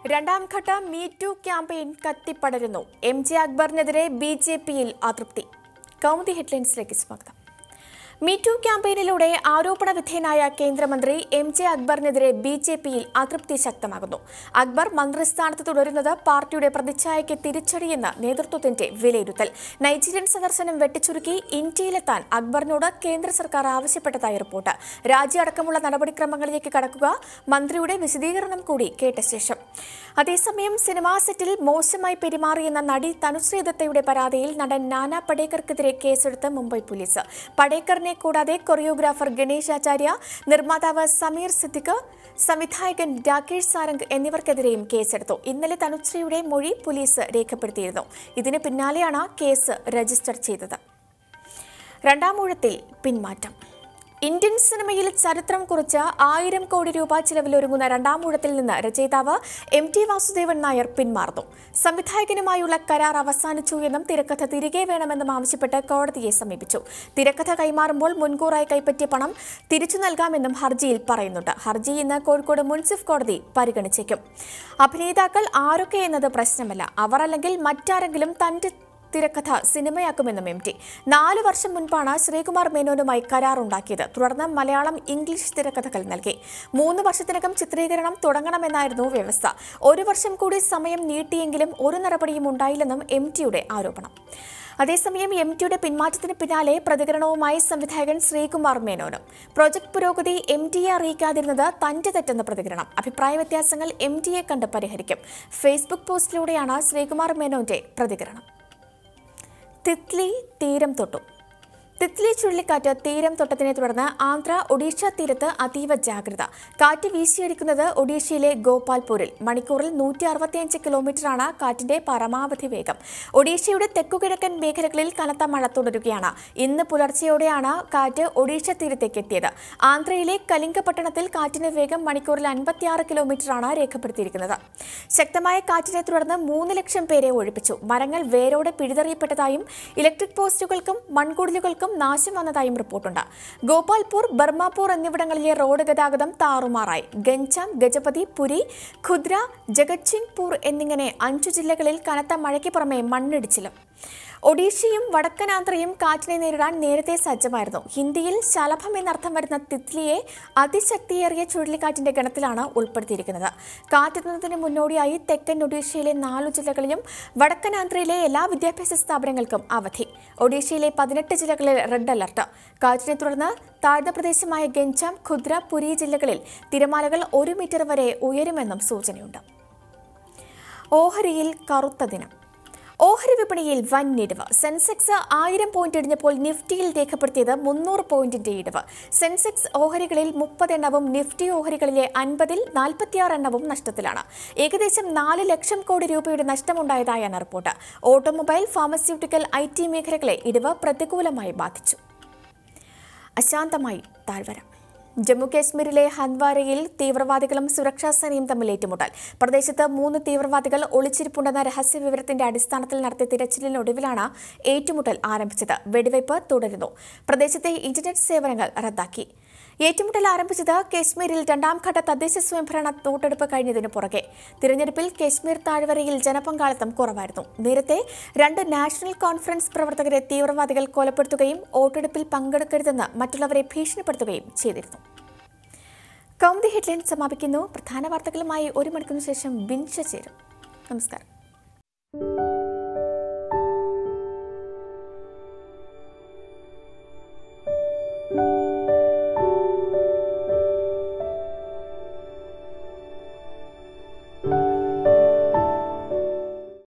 രണ്ടാം ഘട്ട me too campaign കത്തിപ്പടരുന്നു എം ജെ അക്ബറിനെതിരെ ബി ജെ പിയിൽ അതൃപ്തി കൗമുദി ഹെഡ്ലൈൻസിലേക്ക് സ്വാഗതം മീ ടു ക്യാമ്പയിനിലൂടെ ആരോപണ വിധേയനായ കേന്ദ്രമന്ത്രി എം ജെ അക്ബറിനെതിരെ ബി ജെ പിയിൽ അതൃപ്തി ശക്തമാകുന്നു അക്ബർ മന്ത്രിസ്ഥാനത്ത് തുടരുന്നത് പാർട്ടിയുടെ പ്രതിച്ഛായയ്ക്ക് തിരിച്ചടിയെന്ന് നേതൃത്വത്തിന്റെ വിലയിരുത്തൽ നൈജീരിയൻ സന്ദർശനം വെട്ടിച്ചുരുക്കി ഇന്ത്യയിലെത്താൻ അക്ബറിനോട് കേന്ദ്ര സർക്കാർ ആവശ്യപ്പെട്ടതായി റിപ്പോർട്ട് രാജി അടക്കമുള്ള നടപടിക്രമങ്ങളിലേക്ക് കടക്കുക മന്ത്രിയുടെ വിശദീകരണം കൂടി കേട്ട ശേഷം അതേസമയം സിനിമാ സെറ്റിൽ മോശമായി പെരുമാറിയെന്ന നടി തനുശ്രീ ദത്തയുടെ പരാതിയിൽ നടൻ നാനാ പടേക്കർക്കെതിരെ കേസെടുത്ത് മുംബൈ പോലീസ് പടേക്കറിനെ കൂടാതെ കൊറിയോഗ്രാഫർ ഗണേഷ് ആചാര്യ നിർമ്മാതാവ് സമീർ സിദ്ദിഖ് സംവിധായകൻ രാകേഷ് സാരംഗ് എന്നിവർക്കെതിരെയും കേസെടുത്തു ഇന്നലെ തനുശ്രീയുടെ മൊഴി പോലീസ് രേഖപ്പെടുത്തിയിരുന്നു ഇതിന് പിന്നാലെയാണ് കേസ് രജിസ്റ്റർ ചെയ്തത് രണ്ടാം ഊഴത്തിൽ പിന്മാറ്റം ഇന്ത്യൻ സിനിമയിൽ ചരിത്രം കുറിച്ച് ആയിരം കോടി രൂപ ചിലവിലൊരുങ്ങുന്ന രണ്ടാം ഊഴത്തിൽ നിന്ന് രചയിതാവ് എം ടി വാസുദേവൻ നായർ പിന്മാറുന്നു സംവിധായകനുമായുള്ള കരാർ അവസാനിച്ചു എന്നും തിരക്കഥ തിരികെ വേണമെന്നും ആവശ്യപ്പെട്ട് കോടതിയെ സമീപിച്ചു തിരക്കഥ കൈമാറുമ്പോൾ മുൻകൂറായി കൈപ്പറ്റിയ പണം തിരിച്ചു നൽകാമെന്നും ഹർജിയിൽ പറയുന്നുണ്ട് ഹർജി ഇന്ന് കോഴിക്കോട് മുൻസിഫ് കോടതി പരിഗണിച്ചേക്കും അഭിനേതാക്കൾ ആരൊക്കെ എന്നത് പ്രശ്നമല്ല അവർ അല്ലെങ്കിൽ മറ്റാരെങ്കിലും തന്റെ തിരക്കഥ സിനിമയാക്കുമെന്നും എം ടി നാല് വർഷം മുൻപാണ് ശ്രീകുമാർ മേനോനുമായി കരാറുണ്ടാക്കിയത് തുടർന്ന് മലയാളം ഇംഗ്ലീഷ് തിരക്കഥകൾ നൽകി മൂന്ന് വർഷത്തിനകം ചിത്രീകരണം തുടങ്ങണമെന്നായിരുന്നു വ്യവസ്ഥ ഒരു വർഷം കൂടി സമയം നീട്ടിയെങ്കിലും ഒരു നടപടിയും ഉണ്ടായില്ലെന്നും എം ടിയുടെ ആരോപണം അതേസമയം എം ടിയുടെ പിന്മാറ്റത്തിന് പിന്നാലെ പ്രതികരണവുമായി സംവിധായകൻ ശ്രീകുമാർ മേനോനും പ്രൊജക്ട് പുരോഗതി എം ടിയെ അറിയിക്കാതിരുന്നത് തന്റെ തെറ്റെന്ന പ്രതികരണം അഭിപ്രായ വ്യത്യാസങ്ങൾ എം ടിയെ കണ്ട് പരിഹരിക്കും ഫേസ്ബുക്ക് പോസ്റ്റിലൂടെയാണ് ശ്രീകുമാർ മേനോന്റെ പ്രതികരണം തിത്ലി തീരം തൊട്ടു തിത്ലി ചുഴലിക്കാറ്റ് തീരം തൊട്ടതിനെ തുടർന്ന് ആന്ധ്ര ഒഡീഷ തീരത്ത് അതീവ ജാഗ്രത കാറ്റ് വീശിയടിക്കുന്നത് ഒഡീഷയിലെ ഗോപാൽപൂരിൽ മണിക്കൂറിൽ നൂറ്റി അറുപത്തിയഞ്ച് കിലോമീറ്ററാണ് കാറ്റിന്റെ പരമാവധി വേഗം ഒഡീഷയുടെ തെക്കുകിഴക്കൻ മേഖലകളിൽ കനത്ത മഴ തുടരുകയാണ് ഇന്ന് പുലർച്ചെയോടെയാണ് കാറ്റ് ഒഡീഷ തീരത്തേക്ക് എത്തിയത് ആന്ധ്രയിലെ കലിംഗപട്ടണത്തിൽ കാറ്റിന്റെ വേഗം മണിക്കൂറിൽ അൻപത്തിയാറ് കിലോമീറ്ററാണ് രേഖപ്പെടുത്തിയിരിക്കുന്നത് ശക്തമായ കാറ്റിനെ തുടർന്ന് മൂന്ന് ലക്ഷം പേരെ ഒഴിപ്പിച്ചു മരങ്ങൾ വേരോടെ പിഴുതെറിയപ്പെട്ടതായും ഇലക്ട്രിക് പോസ്റ്റുകൾക്കും മൺകുടിലുകൾക്കും നാശം വന്നതായും റിപ്പോർട്ടുണ്ട് ഗോപാൽപൂർ ബർമാപൂർ എന്നിവിടങ്ങളിലെ റോഡ് ഗതാഗതം താറുമാറായി ഗഞ്ചാം ഗജപതി പുരി ഖുദ്ര ജഗത്സിംഗ്പൂർ എന്നിങ്ങനെ അഞ്ചു ജില്ലകളിൽ കനത്ത മഴയ്ക്ക് പുറമെ മണ്ണിടിച്ചിലും ഒഡീഷയും വടക്കൻ ആന്ധ്രയും കാറ്റിനെ നേരിടാൻ നേരത്തെ സജ്ജമായിരുന്നു ഹിന്ദിയിൽ ശലഭം എന്നർത്ഥം വരുന്ന തിത്ലിയെ അതിശക്തിയേറിയ ചുഴലിക്കാറ്റിന്റെ ഗണത്തിലാണ് ഉൾപ്പെടുത്തിയിരിക്കുന്നത് കാറ്റെത്തുന്നതിന് മുന്നോടിയായി തെക്കൻ ഒഡീഷയിലെ നാലു ജില്ലകളിലും വടക്കൻ ആന്ധ്രയിലെ എല്ലാ വിദ്യാഭ്യാസ സ്ഥാപനങ്ങൾക്കും അവധി ഒഡീഷയിലെ പതിനെട്ട് ജില്ലകളിൽ റെഡ് അലർട്ട് കാറ്റിനെ തുടർന്ന് താഴ്ന്ന പ്രദേശമായ ഗഞ്ചാം ഖുദ്ര പുരി ജില്ലകളിൽ തിരമാലകൾ ഒരു മീറ്റർ വരെ ഉയരുമെന്നും സൂചനയുണ്ട് ഓഹരിയിൽ കറുത്ത ദിനം ഓഹരി വിപണിയിൽ വൻ ഇടിവ് സെൻസെക്സ് ആയിരം പോയിന്റ് ഇടിഞ്ഞപ്പോൾ നിഫ്റ്റിയിൽ രേഖപ്പെടുത്തിയത് മുന്നൂറ് പോയിന്റിന്റെ ഇടിവ് സെൻസെക്സ് ഓഹരികളിൽ മുപ്പത് എണ്ണവും നിഫ്റ്റി ഓഹരികളിലെ അൻപതിൽ നാൽപ്പത്തിയാറ് എണ്ണവും നഷ്ടത്തിലാണ് ഏകദേശം നാല് ലക്ഷം കോടി രൂപയുടെ നഷ്ടമുണ്ടായതായാണ് report automobile pharmaceutical I T മേഖലകളെ ഇടിവ് പ്രതികൂലമായി ബാധിച്ചു അശാന്തമായി താഴ്വര ജമ്മു കാശ്മീരിലെ ഹന്ദ്വാരയിൽ തീവ്രവാദികളും സുരക്ഷാ സേനയും തമ്മിൽ ഏറ്റുമുട്ടൽ പ്രദേശത്ത് മൂന്ന് തീവ്രവാദികൾ ഒളിച്ചിരിപ്പുണ്ടെന്ന രഹസ്യ വിവരത്തിന്റെ അടിസ്ഥാനത്തിൽ നടത്തിയ തിരച്ചിലിനൊടുവിലാണ് ഏറ്റുമുട്ടൽ ആരംഭിച്ചത് വെടിവയ്പ് തുടരുന്നു പ്രദേശത്തെ ഇന്റർനെറ്റ് സേവനങ്ങൾ റദ്ദാക്കി ഏറ്റുമുട്ടൽ ആരംഭിച്ചത് കശ്മീരിൽ രണ്ടാം ഘട്ട തദ്ദേശ സ്വയംഭരണ വോട്ടെടുപ്പ് കഴിഞ്ഞതിനു പുറകെ തിരഞ്ഞെടുപ്പിൽ കശ്മീർ താഴ്വരയിൽ ജനപങ്കാളിത്തം കുറവായിരുന്നു നേരത്തെ രണ്ട് നാഷണൽ കോൺഫറൻസ് പ്രവർത്തകരെ തീവ്രവാദികൾ കൊലപ്പെടുത്തുകയും വോട്ടെടുപ്പിൽ പങ്കെടുക്കരുതെന്ന് മറ്റുള്ളവരെ ഭീഷണിപ്പെടുത്തുകയും ചെയ്തിരുന്നു കൗമുദി ഹെഡ്ലൈൻ സമാപിക്കുന്നു പ്രധാന വാർത്തകളുമായി ഒരു മണിക്കൂറിന് ശേഷം ബിൻഷ ചേരും നമസ്കാരം